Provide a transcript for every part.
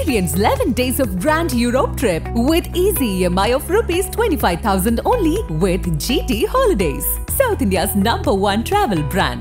Experience 11 days of Grand Europe trip with easy EMI of rupees 25,000 only with GT Holidays, South India's number one travel brand.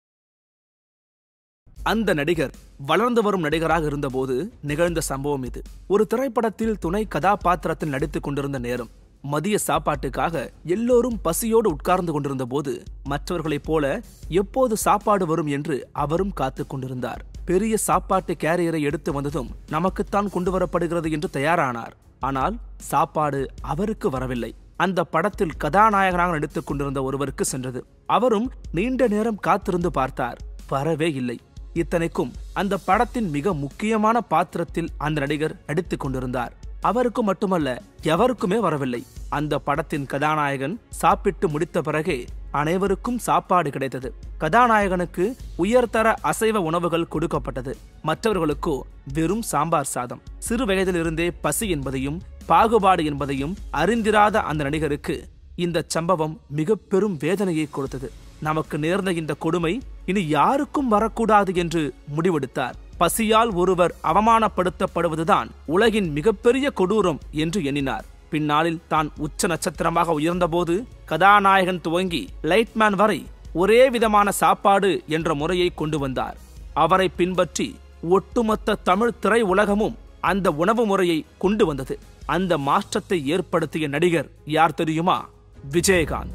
அந்த நடிகர் வளர்ந்து வரும் நடிகராக இருந்தபோது நிகழ்ந்த சம்பவம் இது ஒரு திரைப்படத்தில் துணை கதாபாத்திரத்தில் நடித்துக் கொண்டிருந்த நேரம் மதிய சாப்பாட்டுக்காக எல்லோரும் பசியோடு உட்கார்ந்து கொண்டிருந்த போது மற்றவர்களைப் போல எப்போது சாப்பாடு வரும் என்று அவரும் காத்துக் கொண்டிருந்தார் பெரிய சாப்பாட்டு கேரியரை எடுத்து வந்ததும் நமக்குத்தான் கொண்டு வரப்படுகிறது என்று தயாரானார் ஆனால் சாப்பாடு அவருக்கு வரவில்லை அந்த படத்தில் கதாநாயகனாக நடித்துக் கொண்டிருந்த ஒருவருக்கு சென்றது அவரும் நீண்ட நேரம் காத்திருந்து பார்த்தார் வரவே இல்லை இத்தனைக்கும் அந்த படத்தின் மிக முக்கியமான பாத்திரத்தில் அந்த நடிகர் நடித்துக் கொண்டிருந்தார் அவருக்கு மட்டுமல்ல எவருக்குமே வரவில்லை அந்த படத்தின் கதாநாயகன் சாப்பிட்டு முடித்த பிறகே அனைவருக்கும் சாப்பாடு கிடைத்தது கதாநாயகனுக்கு உயர்தர அசைவ உணவுகள் கொடுக்கப்பட்டது மற்றவர்களுக்கோ வெறும் சாம்பார் சாதம் சிறு வயதிலிருந்தே பசி என்பதையும் பாகுபாடு என்பதையும் அறிந்திராத அந்த நடிகருக்கு இந்த சம்பவம் மிக பெரும் வேதனையை கொடுத்தது நமக்கு நேர்ந்த இந்த கொடுமை இனி யாருக்கும் வரக்கூடாது என்று முடிவெடுத்தார் பசியால் ஒருவர் அவமானப்படுத்தப்படுவதுதான் உலகின் மிகப்பெரிய கொடூரம் என்று எண்ணினார் பின்னாளில் தான் உச்ச நட்சத்திரமாக உயர்ந்தபோது கதாநாயகன் துவங்கி லைட்மேன் வரை ஒரே விதமான சாப்பாடு என்ற முறையை கொண்டு வந்தார் அவரை பின்பற்றி ஒட்டுமொத்த தமிழ் திரை உலகமும் அந்த உணவு முறையை கொண்டு வந்தது அந்த மாற்றத்தை ஏற்படுத்திய நடிகர் யார் தெரியுமா விஜயகாந்த்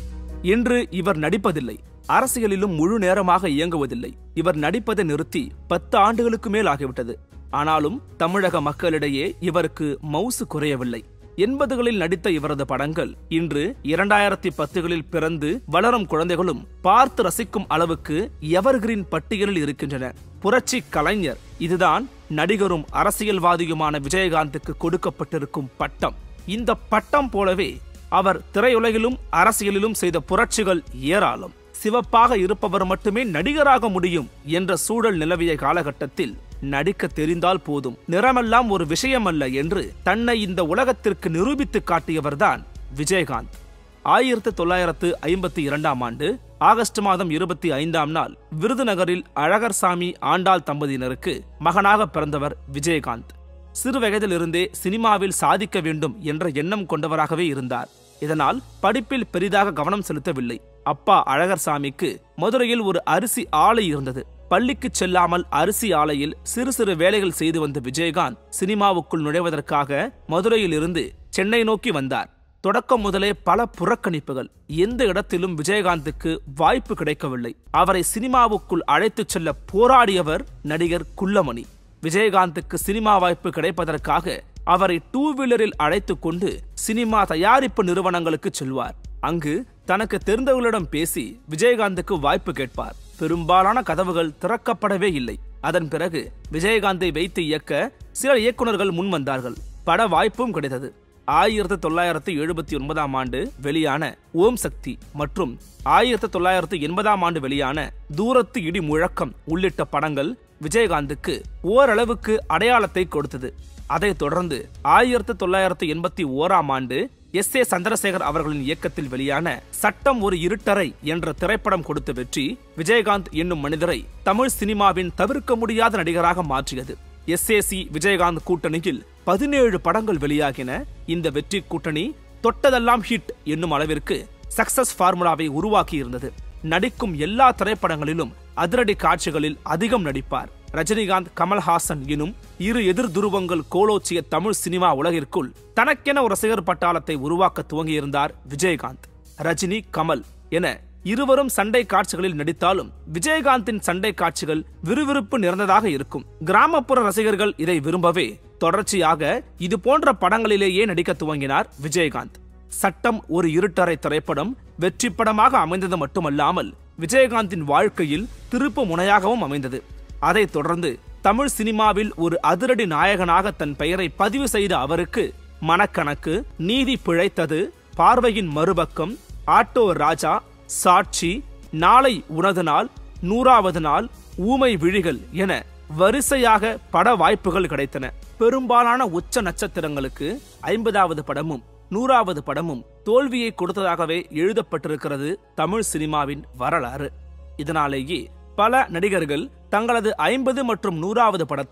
இன்று இவர் நடிப்பதில்லை அரசியலிலும் முழு நேரமாக இயங்குவதில்லை இவர் நடிப்பதை நிறுத்தி பத்து ஆண்டுகளுக்கு மேல் ஆகிவிட்டது ஆனாலும் தமிழக மக்களிடையே இவருக்கு மவுசு குறையவில்லை எண்பதுகளில் நடித்த இவரது படங்கள் இன்று இரண்டாயிரத்தி பத்துகளில் பிறந்து வளரும் குழந்தைகளும் பார்த்து ரசிக்கும் அளவுக்கு எவர்கிரீன் பட்டியலில் இருக்கின்றன புரட்சி கலைஞர் இதுதான் நடிகரும் அரசியல்வாதியுமான விஜயகாந்துக்கு கொடுக்கப்பட்டிருக்கும் பட்டம் இந்த பட்டம் போலவே அவர் திரையுலகிலும் அரசியலிலும் செய்த புரட்சிகள் ஏராளம் சிவப்பாக இருப்பவர் மட்டுமே நடிகராக முடியும் என்ற சூழல் நிலவிய காலகட்டத்தில் நடிக்க தெரிந்தால் போதும் நிறமெல்லாம் ஒரு விஷயமல்ல என்று தன்னை இந்த உலகத்திற்கு நிரூபித்து காட்டியவர்தான் விஜயகாந்த் ஆயிரத்து தொள்ளாயிரத்து ஐம்பத்தி இரண்டாம் ஆண்டு ஆகஸ்ட் மாதம் இருபத்தி ஐந்தாம் நாள் விருதுநகரில் அழகர்சாமி ஆண்டாள் தம்பதியினருக்கு மகனாக பிறந்தவர் விஜயகாந்த் சிறு வயதிலிருந்தே சினிமாவில் சாதிக்க வேண்டும் என்ற எண்ணம் கொண்டவராகவே இருந்தார் இதனால் படிப்பில் பெரிதாக கவனம் செலுத்தவில்லை அப்பா அழகர்சாமிக்கு மதுரையில் ஒரு அரிசி ஆலை இருந்தது பள்ளிக்கு செல்லாமல் அரிசி ஆலையில் சிறு சிறு வேலைகள் செய்து வந்த விஜயகாந்த் சினிமாவுக்குள் நுழைவதற்காக மதுரையில் இருந்து சென்னை நோக்கி வந்தார் தொடக்கம் முதலே பல புறக்கணிப்புகள் எந்த இடத்திலும் விஜயகாந்துக்கு வாய்ப்பு கிடைக்கவில்லை அவரை சினிமாவுக்குள் அழைத்துச் செல்ல போராடியவர் நடிகர் குள்ளமணி விஜயகாந்துக்கு சினிமா வாய்ப்பு கிடைப்பதற்காக அவரை டூ வீலரில் அழைத்து கொண்டு சினிமா தயாரிப்பு நிறுவனங்களுக்கு செல்வார் அங்கு தனக்கு தெரிந்தவர்களிடம் பேசி விஜயகாந்துக்கு வாய்ப்பு கேட்பார் பெரும்பாலான கதவுகள் திறக்கப்படவே இல்லை அதன் பிறகு விஜயகாந்தை வைத்து இயக்க சில இயக்குநர்கள் முன் வந்தார்கள் பட வாய்ப்பும் கிடைத்தது ஆயிரத்தி தொள்ளாயிரத்தி எழுபத்தி ஒன்பதாம் ஆண்டு வெளியான ஓம் சக்தி மற்றும் ஆயிரத்தி தொள்ளாயிரத்தி எண்பதாம் ஆண்டு வெளியான தூரத்து இடி முழக்கம் உள்ளிட்ட படங்கள் விஜயகாந்துக்கு ஓரளவுக்கு அடையாளத்தை கொடுத்தது அதைத் தொடர்ந்து ஆயிரத்தி தொள்ளாயிரத்தி எண்பத்தி ஓராம் ஆண்டு எஸ் ஏ சந்திரசேகர் அவர்களின் இயக்கத்தில் வெளியான சட்டம் ஒரு இருட்டறை என்ற திரைப்படம் கொடுத்த வெற்றி விஜயகாந்த் என்னும் மனிதரை தமிழ் சினிமாவின் தவிர்க்க முடியாத நடிகராக மாற்றியது எஸ் ஏ சி விஜயகாந்த் கூட்டணியில் பதினேழு படங்கள் வெளியாகின இந்த வெற்றி கூட்டணி தொட்டதெல்லாம் ஹிட் என்னும் அளவிற்கு சக்சஸ் ஃபார்முலாவை உருவாக்கி இருந்தது நடிக்கும் எல்லா திரைப்படங்களிலும் அதிரடி காட்சிகளில் அதிகம் நடிப்பார் ரஜினிகாந்த் கமல்ஹாசன் எனும் இரு எதிர் துருவங்கள் கோலோச்சிய தமிழ் சினிமா உலகிற்குள் தனக்கென ஒரு ரசிகர் பட்டாளத்தை உருவாக்க துவங்கியிருந்தார் விஜயகாந்த் ரஜினி கமல் என இருவரும் சண்டை காட்சிகளில் நடித்தாலும் விஜயகாந்தின் சண்டை காட்சிகள் விறுவிறுப்பு நிறைந்ததாக இருக்கும் கிராமப்புற ரசிகர்கள் இதை விரும்பவே தொடர்ச்சியாக இது போன்ற படங்களிலேயே நடிக்க துவங்கினார் விஜயகாந்த் சட்டம் ஒரு இருட்டறை திரைப்படம் வெற்றி படமாக அமைந்தது மட்டுமல்லாமல் விஜயகாந்தின் வாழ்க்கையில் திருப்பு முனையாகவும் அமைந்தது அதைத் தொடர்ந்து தமிழ் சினிமாவில் ஒரு அதிரடி நாயகனாக தன் பெயரை பதிவு செய்த அவருக்கு மனக்கணக்கு நீதி பிழைத்தது பார்வையின் மறுபக்கம் ஆட்டோ ராஜா சாட்சி நாளை உனது நாள் நூறாவது நாள் ஊமை விழிகள் என வரிசையாக பட வாய்ப்புகள் கிடைத்தன பெரும்பாலான உச்ச நட்சத்திரங்களுக்கு ஐம்பதாவது படமும் நூறாவது படமும் தோல்வியை கொடுத்ததாகவே எழுதப்பட்டிருக்கிறது தமிழ் சினிமாவின் வரலாறு இதனாலேயே பல நடிகர்கள் தங்களது ஐம்பது மற்றும் நூறாவது படத்தை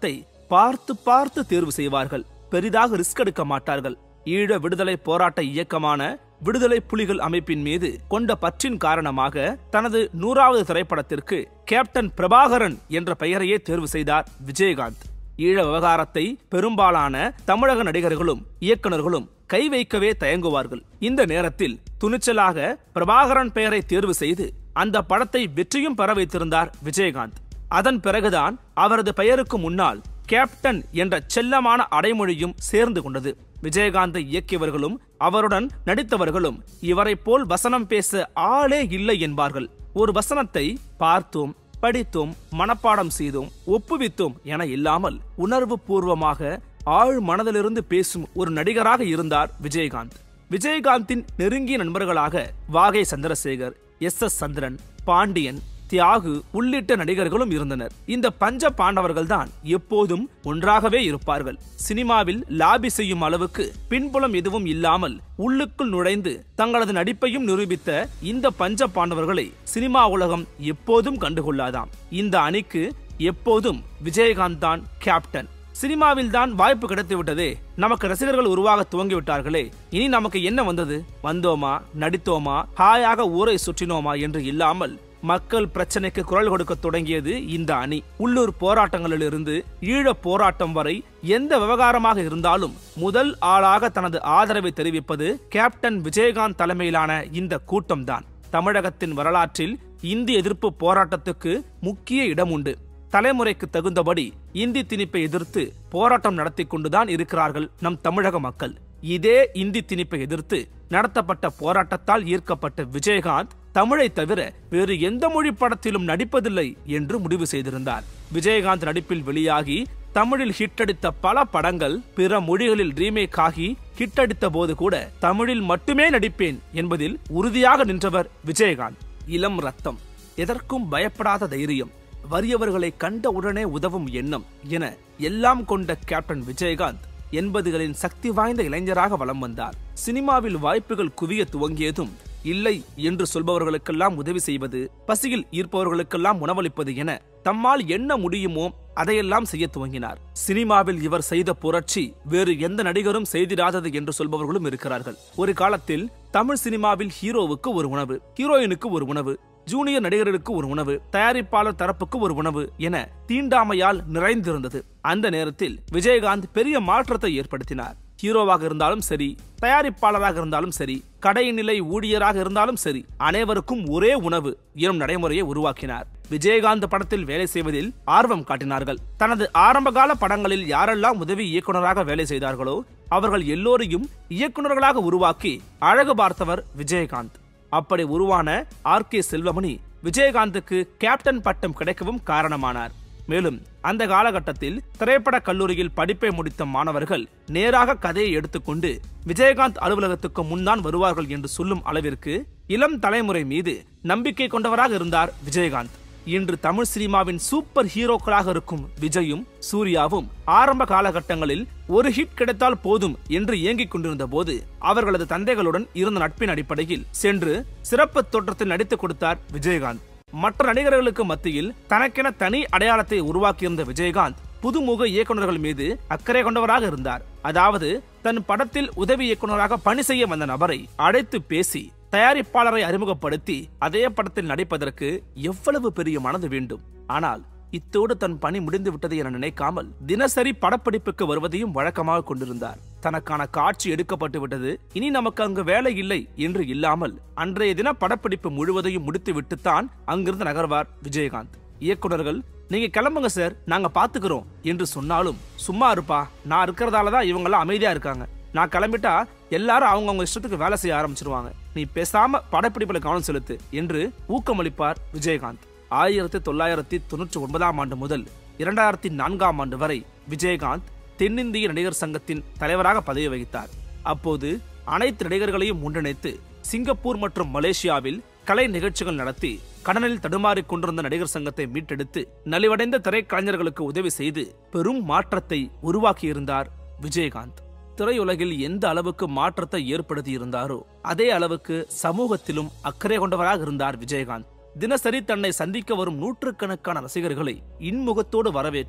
பார்த்து பார்த்து தேர்வு செய்வார்கள் பெரிதாக ரிஸ்க் எடுக்க மாட்டார்கள் ஈழ விடுதலை போராட்ட இயக்கமான விடுதலை புலிகள் அமைப்பின் மீது கொண்ட பற்றின் காரணமாக தனது நூறாவது திரைப்படத்திற்கு கேப்டன் பிரபாகரன் என்ற பெயரையே தேர்வு செய்தார் விஜயகாந்த் ஈழ விவகாரத்தை பெரும்பாலான தமிழக நடிகர்களும் இயக்குனர்களும் கை வைக்கவே தயங்குவார்கள் இந்த நேரத்தில் துணிச்சலாக பிரபாகரன் பெயரை தேர்வு செய்து அந்த படத்தை வெற்றியும் பெற வைத்திருந்தார் விஜயகாந்த் அதன் பிறகுதான் அவரது பெயருக்கு முன்னால் கேப்டன் என்ற செல்லமான அடைமொழியும் சேர்ந்து கொண்டது விஜயகாந்தை இயக்கியவர்களும் அவருடன் நடித்தவர்களும் இவரைப் போல் வசனம் பேச ஆளே இல்லை என்பார்கள் ஒரு வசனத்தை பார்த்தோம் படித்தோம் மனப்பாடம் செய்தோம் ஒப்புவித்தோம் என இல்லாமல் உணர்வு பூர்வமாக ஆழ் மனதிலிருந்து பேசும் ஒரு நடிகராக இருந்தார் விஜயகாந்த் விஜயகாந்தின் நெருங்கிய நண்பர்களாக வாகை சந்திரசேகர் எஸ் எஸ் சந்திரன் பாண்டியன் தியாகு உள்ளிட்ட நடிகர்களும் இருந்தனர் இந்த பஞ்ச பாண்டவர்கள் தான் எப்போதும் ஒன்றாகவே இருப்பார்கள் சினிமாவில் லாபி செய்யும் அளவுக்கு பின்புலம் எதுவும் இல்லாமல் உள்ளுக்குள் நுழைந்து தங்களது நடிப்பையும் நிரூபித்த இந்த பஞ்ச பாண்டவர்களை சினிமா உலகம் எப்போதும் கண்டுகொள்ளாதாம் இந்த அணிக்கு எப்போதும் விஜயகாந்த் தான் கேப்டன் சினிமாவில் தான் வாய்ப்பு கிடைத்து விட்டதே நமக்கு ரசிகர்கள் உருவாக துவங்கிவிட்டார்களே இனி நமக்கு என்ன வந்தது வந்தோமா நடித்தோமா ஹாயாக ஊரை சுற்றினோமா என்று இல்லாமல் மக்கள் பிரச்சனைக்கு குரல் கொடுக்க தொடங்கியது இந்த அணி உள்ளூர் போராட்டங்களிலிருந்து ஈழ போராட்டம் வரை எந்த விவகாரமாக இருந்தாலும் முதல் ஆளாக தனது ஆதரவை தெரிவிப்பது கேப்டன் விஜயகாந்த் தலைமையிலான இந்த கூட்டம்தான் தமிழகத்தின் வரலாற்றில் இந்தி எதிர்ப்பு போராட்டத்துக்கு முக்கிய இடம் உண்டு தலைமுறைக்கு தகுந்தபடி இந்தி திணிப்பை எதிர்த்து போராட்டம் நடத்தி கொண்டுதான் இருக்கிறார்கள் நம் தமிழக மக்கள் இதே இந்தி திணிப்பை எதிர்த்து நடத்தப்பட்ட போராட்டத்தால் ஈர்க்கப்பட்ட விஜயகாந்த் தமிழை தவிர வேறு எந்த மொழி படத்திலும் நடிப்பதில்லை என்று முடிவு செய்திருந்தார் விஜயகாந்த் நடிப்பில் வெளியாகி தமிழில் ஹிட் அடித்த பல படங்கள் பிற மொழிகளில் ரீமேக் ஆகி ஹிட் அடித்த போது கூட தமிழில் மட்டுமே நடிப்பேன் என்பதில் உறுதியாக நின்றவர் விஜயகாந்த் இளம் ரத்தம் எதற்கும் பயப்படாத தைரியம் வறியவர்களை கண்ட உடனே உதவும் எண்ணம் என எல்லாம் கொண்ட கேப்டன் விஜயகாந்த் எண்பதுகளின் சக்தி வாய்ந்த இளைஞராக வலம் வந்தார் சினிமாவில் வாய்ப்புகள் குவிய துவங்கியதும் இல்லை என்று சொல்பவர்களுக்கெல்லாம் உதவி செய்வது பசியில் ஈர்ப்பவர்களுக்கெல்லாம் உணவளிப்பது என தம்மால் என்ன முடியுமோ அதையெல்லாம் செய்ய துவங்கினார் சினிமாவில் இவர் செய்த புரட்சி வேறு எந்த நடிகரும் செய்திராதது என்று சொல்பவர்களும் இருக்கிறார்கள் ஒரு காலத்தில் தமிழ் சினிமாவில் ஹீரோவுக்கு ஒரு உணவு ஹீரோயினுக்கு ஒரு உணவு ஜூனியர் நடிகர்களுக்கு ஒரு உணவு தயாரிப்பாளர் தரப்புக்கு ஒரு உணவு என தீண்டாமையால் நிறைந்திருந்தது அந்த நேரத்தில் விஜயகாந்த் பெரிய மாற்றத்தை ஏற்படுத்தினார் ஹீரோவாக இருந்தாலும் சரி தயாரிப்பாளராக இருந்தாலும் சரி கடைநிலை ஊழியராக இருந்தாலும் சரி அனைவருக்கும் ஒரே உணவு எனும் நடைமுறையை உருவாக்கினார் விஜயகாந்த் படத்தில் வேலை செய்வதில் ஆர்வம் காட்டினார்கள் தனது ஆரம்பகால படங்களில் யாரெல்லாம் உதவி இயக்குனராக வேலை செய்தார்களோ அவர்கள் எல்லோரையும் இயக்குனர்களாக உருவாக்கி அழகு பார்த்தவர் விஜயகாந்த் அப்படி உருவான ஆர் கே செல்வமணி விஜயகாந்துக்கு கேப்டன் பட்டம் கிடைக்கவும் காரணமானார் மேலும் அந்த காலகட்டத்தில் திரைப்பட கல்லூரியில் படிப்பை முடித்த மாணவர்கள் நேராக கதையை எடுத்துக்கொண்டு விஜயகாந்த் அலுவலகத்துக்கு முன்தான் வருவார்கள் என்று சொல்லும் அளவிற்கு இளம் தலைமுறை மீது நம்பிக்கை கொண்டவராக இருந்தார் விஜயகாந்த் இன்று தமிழ் சினிமாவின் சூப்பர் ஹீரோக்களாக இருக்கும் விஜயும் சூர்யாவும் ஆரம்ப காலகட்டங்களில் ஒரு ஹிட் கிடைத்தால் போதும் என்று இயங்கிக் கொண்டிருந்த போது அவர்களது தந்தைகளுடன் இருந்த நட்பின் அடிப்படையில் சென்று சிறப்பு தோற்றத்தில் நடித்துக் கொடுத்தார் விஜயகாந்த் மற்ற நடிகர்களுக்கு மத்தியில் தனக்கென தனி அடையாளத்தை உருவாக்கியிருந்த விஜயகாந்த் புதுமுக இயக்குநர்கள் மீது அக்கறை கொண்டவராக இருந்தார் அதாவது தன் படத்தில் உதவி இயக்குநராக பணி செய்ய வந்த நபரை அழைத்து பேசி தயாரிப்பாளரை அறிமுகப்படுத்தி அதே படத்தில் நடிப்பதற்கு எவ்வளவு பெரிய மனது வேண்டும் ஆனால் இத்தோடு தன் பணி முடிந்து விட்டது என நினைக்காமல் தினசரி படப்பிடிப்புக்கு வருவதையும் வழக்கமாக கொண்டிருந்தார் தனக்கான காட்சி எடுக்கப்பட்டு விட்டது இனி நமக்கு அங்கு வேலை இல்லை என்று இல்லாமல் அன்றைய தின படப்பிடிப்பு முழுவதையும் முடித்து விட்டுத்தான் அங்கிருந்து நகர்வார் விஜயகாந்த் இயக்குனர்கள் நீங்க கிளம்புங்க சார் நாங்க பாத்துக்கிறோம் என்று சொன்னாலும் சும்மா இருப்பா நான் இருக்கிறதால தான் இவங்க எல்லாம் அமைதியா இருக்காங்க நான் கிளம்பிட்டா எல்லாரும் அவங்கவுங்க இஷ்டத்துக்கு வேலை செய்ய ஆரம்பிச்சிருவாங்க நீ பேசாம படப்பிடிப்புல கவனம் செலுத்து என்று ஊக்கமளிப்பார் விஜயகாந்த் ஆயிரத்தி தொள்ளாயிரத்தி தொண்ணூற்றி ஒன்பதாம் ஆண்டு முதல் இரண்டாயிரத்தி நான்காம் ஆண்டு வரை விஜயகாந்த் தென்னிந்திய நடிகர் சங்கத்தின் தலைவராக பதவி வகித்தார் அப்போது அனைத்து நடிகர்களையும் ஒன்றிணைத்து சிங்கப்பூர் மற்றும் மலேசியாவில் கலை நிகழ்ச்சிகள் நடத்தி கடனில் தடுமாறிக் கொண்டிருந்த நடிகர் சங்கத்தை மீட்டெடுத்து நலிவடைந்த திரைக்கலைஞர்களுக்கு உதவி செய்து பெரும் மாற்றத்தை உருவாக்கியிருந்தார் விஜயகாந்த் திரையுலகில் எந்த அளவுக்கு மாற்றத்தை ஏற்படுத்தி இருந்தாரோ அதே அளவுக்கு சமூகத்திலும் அக்கறை கொண்டவராக இருந்தார் விஜயகாந்த் தினசரி தன்னை சந்திக்க வரும் நூற்றுக்கணக்கான ரசிகர்களை இன்முகத்தோடு வரவேற்று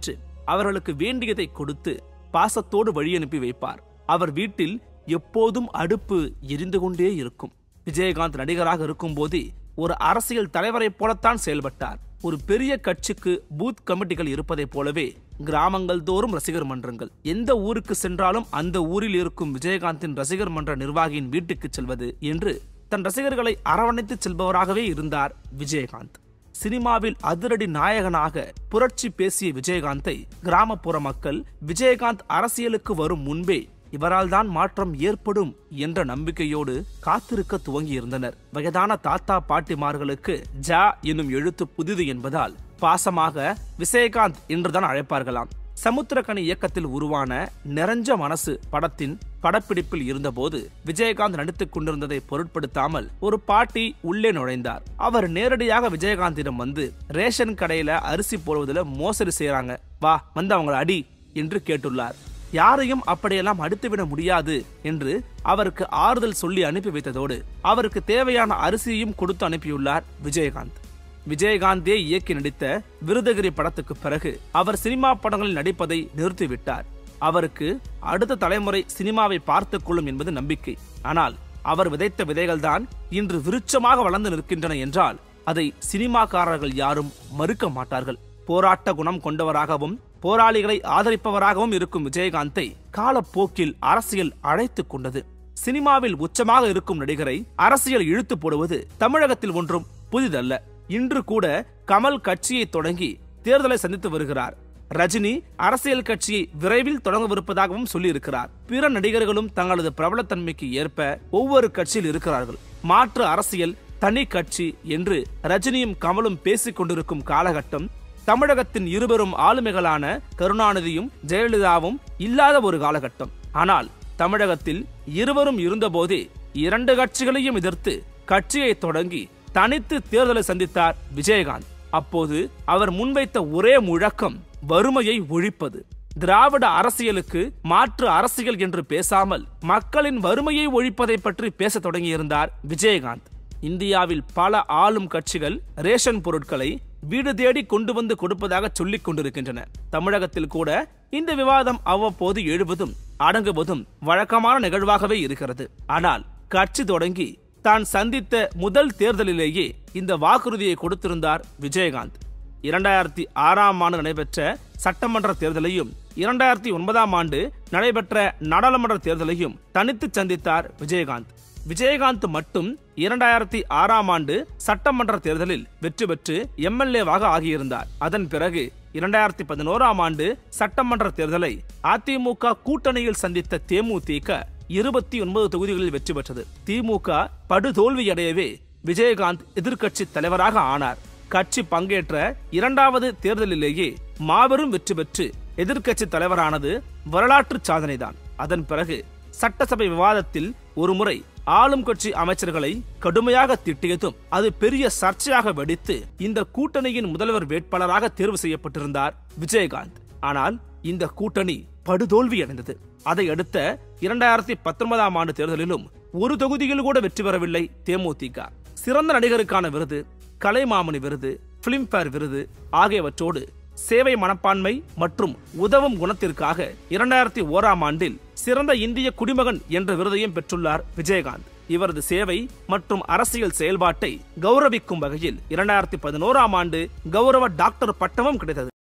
அவர்களுக்கு வேண்டியதை கொடுத்து பாசத்தோடு வழி அனுப்பி வைப்பார் அவர் வீட்டில் எப்போதும் அடுப்பு எரிந்து கொண்டே இருக்கும் விஜயகாந்த் நடிகராக இருக்கும்போதே ஒரு அரசியல் தலைவரைப் போலத்தான் செயல்பட்டார் ஒரு பெரிய கட்சிக்கு பூத் கமிட்டிகள் இருப்பதைப் போலவே கிராமங்கள் தோறும் ரசிகர் மன்றங்கள் எந்த ஊருக்கு சென்றாலும் அந்த ஊரில் இருக்கும் விஜயகாந்தின் ரசிகர் மன்ற நிர்வாகியின் வீட்டுக்கு செல்வது என்று தன் ரசிகர்களை அரவணைத்து செல்பவராகவே இருந்தார் விஜயகாந்த் சினிமாவில் அதிரடி நாயகனாக புரட்சி பேசிய விஜயகாந்தை கிராமப்புற மக்கள் விஜயகாந்த் அரசியலுக்கு வரும் முன்பே இவரால் தான் மாற்றம் ஏற்படும் என்ற நம்பிக்கையோடு காத்திருக்க துவங்கியிருந்தனர் வயதான தாத்தா பாட்டிமார்களுக்கு ஜா என்னும் எழுத்து புதிது என்பதால் பாசமாக விஜயகாந்த் என்றுதான் அழைப்பார்களாம் சமுத்திரக்கனி இயக்கத்தில் உருவான நிறைஞ்ச மனசு படத்தின் படப்பிடிப்பில் இருந்தபோது விஜயகாந்த் நடித்துக் கொண்டிருந்ததை பொருட்படுத்தாமல் ஒரு பாட்டி உள்ளே நுழைந்தார் அவர் நேரடியாக விஜயகாந்திடம் வந்து ரேஷன் கடையில அரிசி போடுவதில் மோசடி செய்யறாங்க வா வந்து அவங்கள அடி என்று கேட்டுள்ளார் யாரையும் அப்படியெல்லாம் அடித்துவிட முடியாது என்று அவருக்கு ஆறுதல் சொல்லி அனுப்பி வைத்ததோடு அவருக்கு தேவையான அரிசியையும் கொடுத்து அனுப்பியுள்ளார் விஜயகாந்த் விஜயகாந்தே இயக்கி நடித்த விருதகிரி படத்துக்கு பிறகு அவர் சினிமா படங்களில் நடிப்பதை நிறுத்திவிட்டார் அவருக்கு அடுத்த தலைமுறை சினிமாவை பார்த்துக் கொள்ளும் என்பது நம்பிக்கை ஆனால் அவர் விதைத்த விதைகள்தான் இன்று விருட்சமாக வளர்ந்து நிற்கின்றன என்றால் அதை சினிமாக்காரர்கள் யாரும் மறுக்க மாட்டார்கள் போராட்ட குணம் கொண்டவராகவும் போராளிகளை ஆதரிப்பவராகவும் இருக்கும் விஜயகாந்தை காலப்போக்கில் அரசியல் அழைத்துக் கொண்டது சினிமாவில் உச்சமாக இருக்கும் நடிகரை அரசியல் இழுத்து போடுவது தமிழகத்தில் ஒன்றும் புதிதல்ல இன்று கூட கமல் கட்சியை தொடங்கி தேர்தலை சந்தித்து வருகிறார் ரஜினி அரசியல் கட்சியை விரைவில் தொடங்கவிருப்பதாகவும் சொல்லியிருக்கிறார் பிற நடிகர்களும் தங்களது பிரபலத்தன்மைக்கு ஏற்ப ஒவ்வொரு கட்சியில் இருக்கிறார்கள் மாற்று அரசியல் தனி கட்சி என்று ரஜினியும் கமலும் பேசிக் கொண்டிருக்கும் காலகட்டம் தமிழகத்தின் இருபெரும் ஆளுமைகளான கருணாநிதியும் ஜெயலலிதாவும் இல்லாத ஒரு காலகட்டம் ஆனால் தமிழகத்தில் இருவரும் இருந்தபோதே இரண்டு கட்சிகளையும் எதிர்த்து கட்சியை தொடங்கி தனித்து தேர்தலை சந்தித்தார் விஜயகாந்த் அப்போது அவர் முன்வைத்த ஒரே முழக்கம் வறுமையை ஒழிப்பது திராவிட அரசியலுக்கு மாற்று அரசியல் என்று பேசாமல் மக்களின் வறுமையை ஒழிப்பதை பற்றி பேச தொடங்கியிருந்தார் விஜயகாந்த் இந்தியாவில் பல ஆளும் கட்சிகள் ரேஷன் பொருட்களை வீடு தேடி கொண்டு வந்து கொடுப்பதாக சொல்லிக் கொண்டிருக்கின்றன தமிழகத்தில் கூட இந்த விவாதம் அவ்வப்போது எழுவதும் அடங்குவதும் வழக்கமான நிகழ்வாகவே இருக்கிறது ஆனால் கட்சி தொடங்கி தான் சந்தித்த முதல் தேர்தலிலேயே இந்த வாக்குறுதியை கொடுத்திருந்தார் விஜயகாந்த் இரண்டாயிரத்தி ஆறாம் ஆண்டு நடைபெற்ற சட்டமன்ற தேர்தலையும் இரண்டாயிரத்தி ஒன்பதாம் ஆண்டு நடைபெற்ற நாடாளுமன்ற தேர்தலையும் தனித்து சந்தித்தார் விஜயகாந்த் விஜயகாந்த் மட்டும் இரண்டாயிரத்தி ஆறாம் ஆண்டு சட்டமன்ற தேர்தலில் வெற்றி பெற்று எம்எல்ஏவாக ஆகியிருந்தார் அதன் பிறகு இரண்டாயிரத்தி பதினோராம் ஆண்டு சட்டமன்ற தேர்தலை அதிமுக கூட்டணியில் சந்தித்த தேமுதிக இருபத்தி ஒன்பது தொகுதிகளில் வெற்றி பெற்றது திமுக படுதோல்வியடையவே விஜயகாந்த் எதிர்க்கட்சி தலைவராக ஆனார் கட்சி பங்கேற்ற இரண்டாவது தேர்தலிலேயே மாபெரும் வெற்றி பெற்று எதிர்க்கட்சி தலைவரானது வரலாற்று சாதனைதான் அதன் பிறகு சட்டசபை விவாதத்தில் ஒருமுறை ஆளும் கட்சி அமைச்சர்களை கடுமையாக திட்டியதும் அது பெரிய சர்ச்சையாக வெடித்து இந்த கூட்டணியின் முதல்வர் வேட்பாளராக தேர்வு செய்யப்பட்டிருந்தார் விஜயகாந்த் ஆனால் இந்த கூட்டணி படுதோல்வி அடைந்தது அதை அடுத்த இரண்டாயிரத்தி பத்தொன்பதாம் ஆண்டு தேர்தலிலும் ஒரு தொகுதியில் கூட வெற்றி பெறவில்லை தேமுதிக சிறந்த நடிகருக்கான விருது கலைமாமணி விருது பிலிம்பேர் விருது ஆகியவற்றோடு சேவை மனப்பான்மை மற்றும் உதவும் குணத்திற்காக இரண்டாயிரத்தி ஓராம் ஆண்டில் சிறந்த இந்திய குடிமகன் என்ற விருதையும் பெற்றுள்ளார் விஜயகாந்த் இவரது சேவை மற்றும் அரசியல் செயல்பாட்டை கௌரவிக்கும் வகையில் இரண்டாயிரத்தி பதினோராம் ஆண்டு கௌரவ டாக்டர் பட்டமும் கிடைத்தது